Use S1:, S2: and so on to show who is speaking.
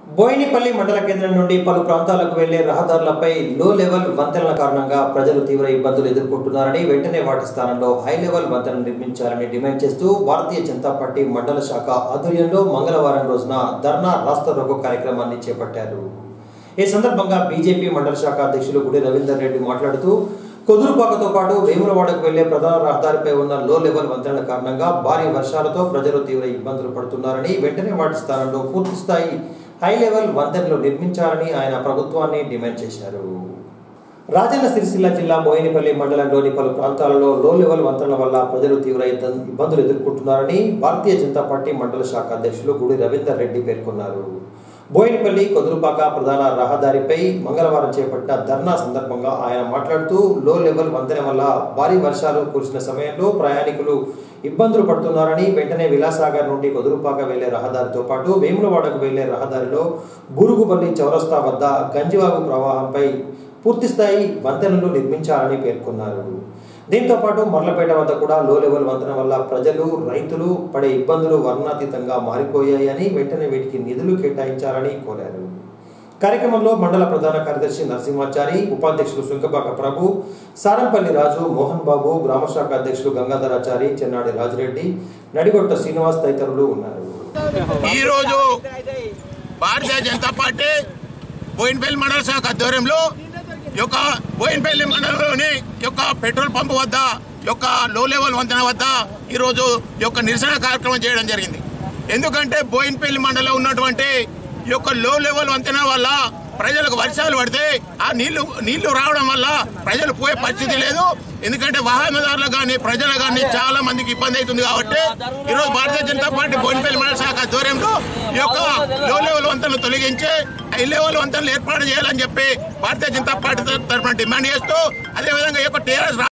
S1: బోయినపల్లి మండల కేంద్రం నుండి పలు ప్రాంతాలకు వెళ్లే రహదారులపై లో లెవెల్ వంతెనల కారణంగా ప్రజలు తీవ్ర ఇబ్బందులు ఎదుర్కొంటున్నారని వెంటనే వాటి స్థానంలో హై లెవెల్ వంతెన నిర్మించాలని డిమాండ్ చేస్తూ భారతీయ జనతా పార్టీ మండల శాఖ ఆధ్వర్యంలో మంగళవారం రోజున ధర్నా రాస్తా రోకో కార్యక్రమాన్ని చేపట్టారు ఈ సందర్భంగా బీజేపీ మండల శాఖ అధ్యక్షులు గుడి రవీందర్ రెడ్డి మాట్లాడుతూ కొదురుపాకతో పాటు వేములవాడకు వెళ్లే ప్రధాన రహదారిపై ఉన్న లో లెవెల్ వంతెనల కారణంగా భారీ వర్షాలతో ప్రజలు తీవ్ర ఇబ్బందులు పడుతున్నారని వెంటనే వాటి స్థానంలో పూర్తి స్థాయి హై లెవెల్ వంతెనలు నిర్మించాలని ఆయన ప్రభుత్వాన్ని డిమాండ్ చేశారు రాజన్న సిరిసిల్ల జిల్లా బోయినపల్లి మండలంలోని పలు ప్రాంతాలలో లో లెవెల్ వంతెనల వల్ల ప్రజలు తీవ్ర ఇబ్బంది- ఇబ్బందులు ఎదుర్కొంటున్నారని భారతీయ జనతా పార్టీ మండల శాఖ అధ్యక్షులు గుడి రవీందర్ రెడ్డి పేర్కొన్నారు బోయినపల్లి కొదురుపాక ప్రధాన రహదారిపై మంగళవారం చేపట్టిన ధర్నా సందర్భంగా ఆయన మాట్లాడుతూ లో లెవెల్ వంతెన వల్ల భారీ వర్షాలు కురిసిన సమయంలో ప్రయాణికులు ఇబ్బందులు పడుతున్నారని వెంటనే విలాసాగర్ నుండి కొదురుపాక వెళ్లే రహదారితో పాటు వేములవాడకు వెళ్లే రహదారిలో బూరుగుపల్లి చౌరస్తా వద్ద గంజివాగు ప్రవాహంపై పూర్తిస్థాయి వంతెనలు నిర్మించాలని పేర్కొన్నారు దీంతో పాటు మర్లపేట వద్ద కూడా లో లెవెల్ వంతెన వల్ల ప్రజలు రైతులు పడే ఇబ్బందులు వర్ణాతీతంగా మారిపోయాయని వెంటనే వీటికి నిధులు కేటాయించాలని కోరారు కార్యక్రమంలో మండల ప్రధాన కార్యదర్శి నరసింహాచారి ఉపాధ్యక్షులు సుంకపాక ప్రభు సారంపల్లి రాజు మోహన్ బాబు గ్రామశాఖ అధ్యక్షులు గంగాధరాచారి చెన్నాడి రాజిరెడ్డి నడిగొట్ట శ్రీనివాస్ తదితరులు ఉన్నారు
S2: ఈ రోజు భారతీయ జనతా పార్టీ బోయినపల్లి మండల శాఖ ఆధ్వర్యంలో ఈ యొక్క బోయినపల్లి మండలంలోని ఈ యొక్క పెట్రోల్ పంప్ వద్ద ఈ యొక్క లో లెవెల్ వంతెన వద్ద ఈ రోజు ఈ యొక్క నిరసన కార్యక్రమం చేయడం జరిగింది ఎందుకంటే బోయినపల్లి మండలంలో ఉన్నటువంటి ఈ యొక్క లో లెవెల్ వంతెన వల్ల ప్రజలకు వర్షాలు పడితే ఆ నీళ్లు నీళ్లు రావడం వల్ల ప్రజలు పోయే పరిస్థితి లేదు ఎందుకంటే వాహనదారులకు కానీ ప్రజలకు కానీ చాలా మందికి ఇబ్బంది అవుతుంది కాబట్టి ఈ రోజు భారతీయ జనతా పార్టీ బోయినపల్లి మండల శాఖ ఆధ్వర్యంలో ఈ యొక్క లో లెవెల్ వంతెనలు తొలగించి హై లెవెల్ వంతెనలు ఏర్పాటు చేయాలని చెప్పి భారతీయ జనతా పార్టీ తరఫున డిమాండ్ చేస్తూ అదేవిధంగా ఈ యొక్క టీఆర్ఎస్